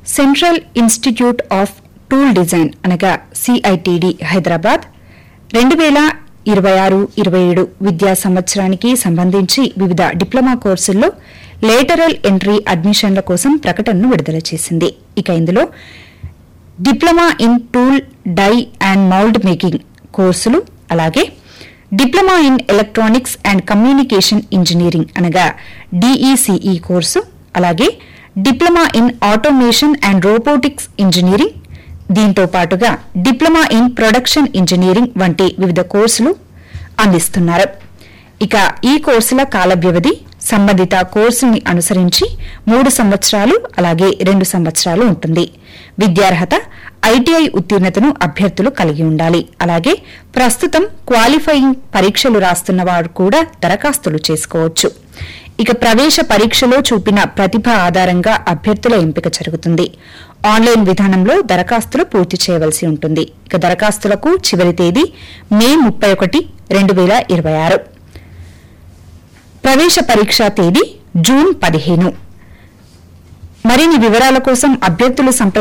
central institute of tool design అనగా CITD Hyderabad రెండు వేల ఇరవై ఆరు ఇరవై ఏడు విద్యా సంవత్సరానికి సంబంధించి వివిధ డిప్లొమా కోర్సుల్లో లేటరల్ ఎంట్రీ అడ్మిషన్ల కోసం ప్రకటనను విడుదల చేసింది ఇక ఇందులో diploma in tool die and mould making కోర్సులు అలాగే diploma in electronics and communication engineering అనగా డిఈసిఈ కోర్సు అలాగే diploma in automation and robotics engineering దీంతో పాటుగా డిప్లొమా ఇన్ ప్రొడక్షన్ ఇంజనీరింగ్ వంటి వివిధ కోర్సులు అందిస్తున్నారు ఇక ఈ కోర్సుల కాల వ్యవధి సంబంధిత కోర్సుని అనుసరించి మూడు సంవత్సరాలు అలాగే రెండు సంవత్సరాలు ఉంటుంది విద్యార్హత ఐటీఐ ఉత్తీర్ణతను అభ్యర్థులు కలిగి ఉండాలి అలాగే ప్రస్తుతం క్వాలిఫైయింగ్ పరీక్షలు రాస్తున్న వారు కూడా దరఖాస్తులు చేసుకోవచ్చు ఇక ప్రవేశ పరీక్షలో చూపిన ప్రతిభ ఆధారంగా అభ్యర్థుల ఎంపిక జరుగుతుంది ఆన్లైన్ విధానంలో దరఖాస్తులు పూర్తి చేయవలసి ఉంటుంది ఇక దరఖాస్తులకు చివరి తేదీ మే ముప్పై ఒకటి రెండు వేల ఇరవై ఆరు ప్రవేశ పరీక్షా తేదీ జూన్ పదిహేను మరిన్ని వివరాల కోసం అభ్యర్థులు సంప్రదించాలి